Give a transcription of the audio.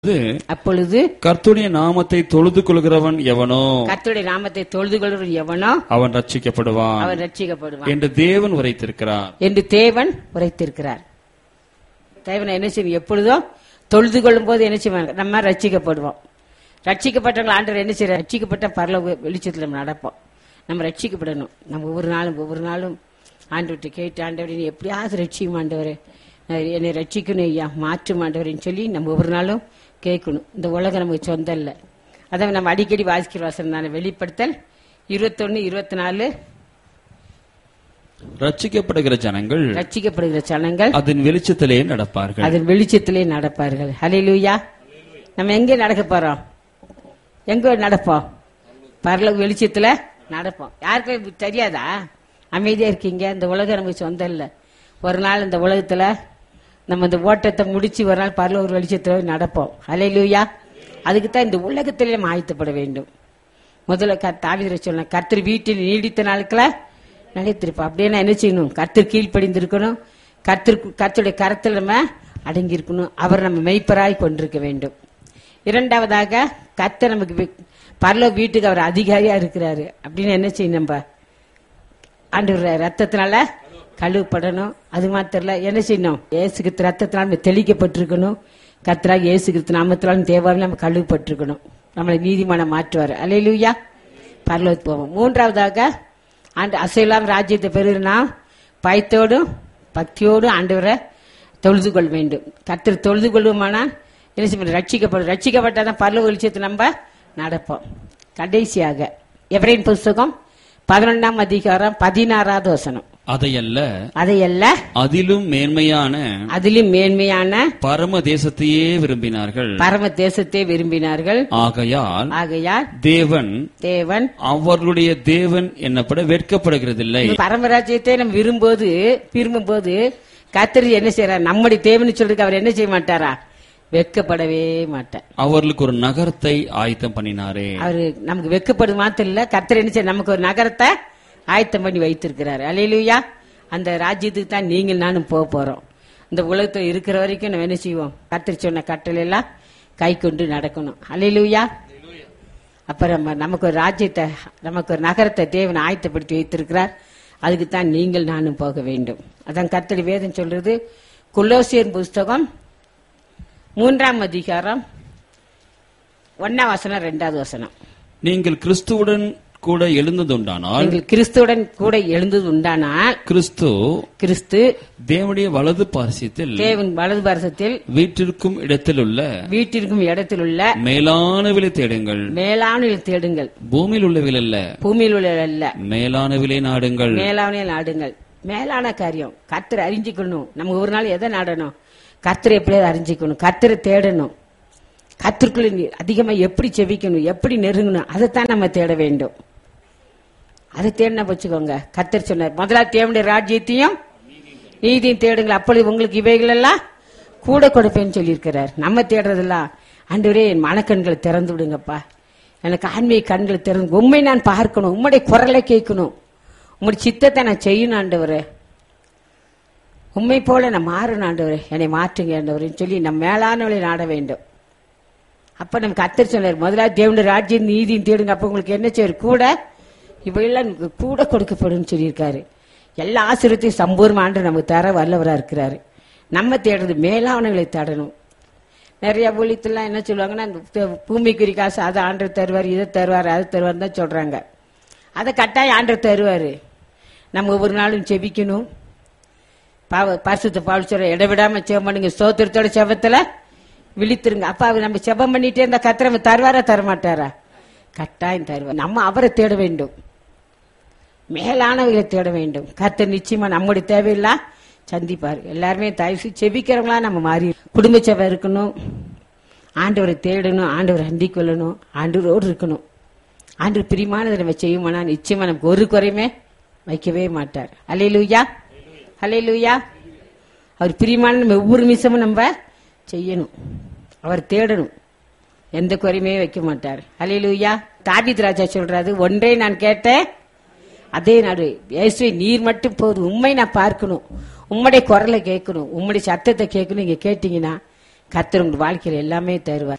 இது அப்பொழுது கர்த்துடைய நாமத்தை தொழுது கொள்கிறவன் எவனோ கர்த்தருடைய நாமத்தை தொழுது கொள்வர் எவனோ அவன் ரட்சிக்கப்படுவான் அவன் ரட்சிக்கப்படுவான் என்று தேவன் உரைத்திருக்கிறார் என்று தேவன் உரைத்திருக்கிறார் தேவனை என்ன செய்யும் எப்பொழுதும் தொழுது கொள்ளும் போது என்ன செய்வாங்க நம்ம ரட்சிக்கப்படுவோம் ரட்சிக்கப்பட்டவங்க ஆண்டவர் என்ன செய்யற ரட்சிக்கப்பட்ட பரலோக வெளிச்சத்தில் நம்ம நடப்போம் நம்ம ரட்சிக்கப்படணும் நம்ம ஒவ்வொரு நாளும் ஒவ்வொரு நாளும் ஆண்டவர்கிட்ட கேட்டு ஆண்டவரை நீ எப்படியாவது ரட்சியும் ஆண்டவரே நான் என்னை ரட்சிக்கணும் ஐயா மாற்றும் ஆண்டவரேன்னு சொல்லி நம்ம ஒவ்வொரு நாளும் கேட்கணும் இந்த உலகம் நமக்கு சொந்தம் இல்லை அதான் நம்ம அடிக்கடி வாசிக்கிற வசனம் தானே வெளிப்படுத்தல் இருபத்தொன்னு இருபத்தி நாலு ரட்சிக்கப்படுகிற ஜனங்கள் ரட்சிக்கப்படுகிற ஜனங்கள் அதன் வெளிச்சத்திலே நடப்பார்கள் அதன் வெளிச்சத்திலே நடப்பார்கள் ஹalleluya நம்ம எங்கே நடக்க போறோம் எங்க நடப்போம் பரலோக வெளிச்சத்துல நடப்போம் யாருக்கும் தெரியாதா அமைதியா இருக்கீங்க இந்த உலகம் நமக்கு சொந்தம் இல்ல ஒரு நாள் இந்த உலகத்துல நம்ம இந்த ஓட்டத்தை முடிச்சு ஒரு நாள் பரலோக வெளிச்சத்துல நடப்போம் ஹalleluya அதுக்கு தான் இந்த உலகத்திலே நம்ம ஆயத்தப்பட வேண்டும் முதல்ல க தாவிர சொன்ன கர்த்தர் வீட்டில் நீடித்த நாட்கள நிலைத்திருப்போம் அப்படியே நான் என்ன செய்யணும் கர்த்தர் கீழ்ப்படிந்திருக்கணும் கர்த்தர் கர்த்தருடைய கரத்தில் நம்ம அடங்கி இருக்கணும் அவர் நம்ம மெய்ப்பராய் கொண்டிருக்க வேண்டும் இரண்டாவதாக கர்த்தர் நமக்கு வி- பரலோக வீட்டுக்கு அவர் அதிகாரியா இருக்கிறாரு அப்படின்னு என்ன செய்யணும் நம்ம ஆண்டவர் ரத்தத்தினால கழுவப்படணும் அது மாத்திரம் இல்ல என்ன செய்யணும் இயேசுக்கு ரத்தத்தினால நம்ம தெளிக்கப்பட்டிருக்கணும் கர்த்தராக இயேசுக்கு நாமத்தினாலும் தேவாவில் நம்ம கழுவப்பட்டிருக்கணும் நம்மளை நீதிமானம் மாற்றுவார் அலையிலுயா பரலோகத்து போவோம் மூன்றாவதாக ஆண்டு அசைலாம் ராஜ்யத்தை பெறுனா பயத்தோடும் பக்தியோடும் ஆண்டவரை தொழுது கொள்ள வேண்டும் கர்த்தர் தொழுது கொள்வோமானால் என்ன செய்ய ரட்சிக்கப்படும் ரட்சிக்கப்பட்டாதான் பரலோக வெளிச்சத்தை நம்ம நடப்போம் கடைசியாக எவரின் புஸ்தகம் பதினொன்றாம் அதிகாரம் பதினாறாவது வசனம் அதையல்ல அதையல்ல அதிலும் மேன்மையான அதிலும் மேன்மையான பரம தேசத்தையே விரும்பினார்கள் பரம தேசத்தை விரும்பினார்கள் ஆகையால் ஆகையால் தேவன் தேவன் அவர்களுடைய தேவன் என்னப்பட வெட்கப்படுகிறதில்லை பரமராஜ்யத்தை நம்ம விரும்போது விரும்பும்போது கர்த்தர் என்ன செய்யறார் நம்முடைய தேவன்னு சொல்றதுக்கு அவர் என்ன செய்ய மாட்டாரா வெட்கப்படவே மாட்டார் அவர்களுக்கு ஒரு நகரத்தை ஆயத்தம் பண்ணினாரே அவரு நமக்கு வெட்கப்படு மாத்திரம் இல்ல கர்த்தர் என்ன செய்ய நமக்கு ஒரு நகரத்தை ஆயத்தம் பண்ணி வைத்திருக்கிறாரு அலையிலுயா அந்த ராஜ்யத்துக்கு தான் நீங்கள் நானும் போக போறோம் இந்த உலகத்துல இருக்கிற வரைக்கும் நம்ம என்ன செய்வோம் கர்த்தர் சொன்ன கட்டளை எல்லாம் கை கொண்டு நடக்கணும் அலையிலுயா அப்ப நம்ம நமக்கு ஒரு ராஜ்யத்தை நமக்கு ஒரு நகரத்தை தேவன் ஆயத்தப்படுத்தி வைத்திருக்கிறார் அதுக்கு தான் நீங்கள் நானும் போக வேண்டும் அதான் கர்த்தர் வேதம் சொல்றது குலோசியர் புஸ்தகம் மூன்றாம் அதிகாரம் ஒன்னாம் வசனம் ரெண்டாவது வசனம் நீங்கள் கிறிஸ்துவுடன் கூட எழுந்ததுண்டானால் நீங்கள் கிறிஸ்துவுடன் கூட எழுந்தது உண்டானால் கிறிஸ்து கிறிஸ்து தேவனுடைய வலது பாரசியத்தில் தேவன் வலது பாரசத்தில் வீட்டிற்கும் இடத்தில் உள்ள வீட்டிற்கும் இடத்தில் உள்ள மேலானவிலை தேடுங்கள் மேலான தேடுங்கள் பூமியில் உள்ளவில் அல்ல பூமியில் உள்ள அல்ல மேலானவிலை நாடுங்கள் மேலான நாடுங்கள் மேலான காரியம் கர்த்தரை அறிஞ்சிக்கணும் நம்ம ஒரு நாள் எதை நாடணும் கர்த்தரை எப்படியாவது அறிஞ்சிக்கணும் கர்த்தரை தேடணும் கர்த்தருக்குள்ள நீ அதிகமா எப்படி செவிக்கணும் எப்படி நெருங்கணும் அதைத்தான் நம்ம தேட வேண்டும் அதை தேடினா வச்சுக்கோங்க கர்த்தர் சொன்னார் முதல்ல தேவனுடைய ராஜ்யத்தையும் நீதியும் தேடுங்கள் அப்பொழுது உங்களுக்கு இவைகள் எல்லாம் கூட கொடுப்பேன்னு சொல்லியிருக்கிறார் நம்ம தேடுறதெல்லாம் ஆண்டவரே என் மனக்கண்களை திறந்து விடுங்கப்பா எனக்கு ஆன்மீக கண்களை திறந்து உண்மை நான் பார்க்கணும் உம்முடைய குரலை கேட்கணும் உம்முடைய சித்தத்தை நான் செய்யணும் ஆண்டவரே உண்மை போல நான் மாறணும் ஆண்டவரே என்னை மாற்றுங்க ஆண்டவரேன்னு சொல்லி நம்ம மேலானவளை நாட வேண்டும் அப்ப நம்ம கத்தர் சொன்னார் முதலாவது தேவனுடைய ராஜ்யம் நீதியும் தேடுங்க அப்ப உங்களுக்கு என்ன செய்யும் கூட இவையெல்லாம் உங்களுக்கு கூட கொடுக்கப்படும் சொல்லியிருக்காரு எல்லா ஆசிரியத்தையும் சம்பூர்ண ஆண்டு நமக்கு தர வல்லவரா இருக்கிறாரு நம்ம தேடுறது மேலானவங்களை தேடணும் நிறைய ஊழியத்தெல்லாம் என்ன சொல்லுவாங்கன்னா இந்த த- பூமிக்குரிய காசு அதை ஆண்டர் தருவார் இதை தருவார் அதை தருவார் தான் சொல்றாங்க அதை கட்டாயம் ஆண்டர் தருவாரு நம்ம ஒவ்வொரு நாளும் செபிக்கணும் பாவ பரிசுத்த பாவல் சொல்ற இடவிடாம செபம் பண்ணுங்க ஸ்தோத்திரத்தோட செபத்துல விழித்திருங்க அப்ப அவர் நம்ம செபம் பண்ணிட்டே இருந்தா கத்திர நம்ம தருவாரா தரமாட்டாரா கட்டாயம் தருவார் நம்ம அவரை தேட வேண்டும் மேலானவர்களை தேட வேண்டும் கர்த்தர் நிச்சயமா நம்முடைய தேவையெல்லாம் சந்திப்பார் எல்லாருமே தயவு செய்து செபிக்கிறவங்களா நம்ம மாறி குடும்ப செபம் இருக்கணும் ஆண்டவரை தேடணும் ஆண்டவரை அண்டிக் கொள்ளணும் ஆண்டவரோடு இருக்கணும் ஆண்டு பிரியமானதை நம்ம செய்யுமானா நிச்சயமா நமக்கு ஒரு குறையுமே வைக்கவே மாட்டார் அலையிலுயா அலையிலுயா அவர் பிரியமான நம்ம ஒவ்வொரு நிமிஷமும் நம்ம செய்யணும் அவர் தேடணும் எந்த குறையுமே வைக்க மாட்டார் அலையிலுயா தாபித் ராஜா சொல்றாரு ஒன்றே நான் கேட்டேன் அதே நாடு இயேசுவை நீர் மட்டும் போதும் உண்மை நான் பார்க்கணும் உம்முடைய குரலை கேட்கணும் உம்முடைய சத்தத்தை கேட்கணும் நீங்க கேட்டீங்கன்னா கர்த்தர் உங்க வாழ்க்கையில எல்லாமே தருவார்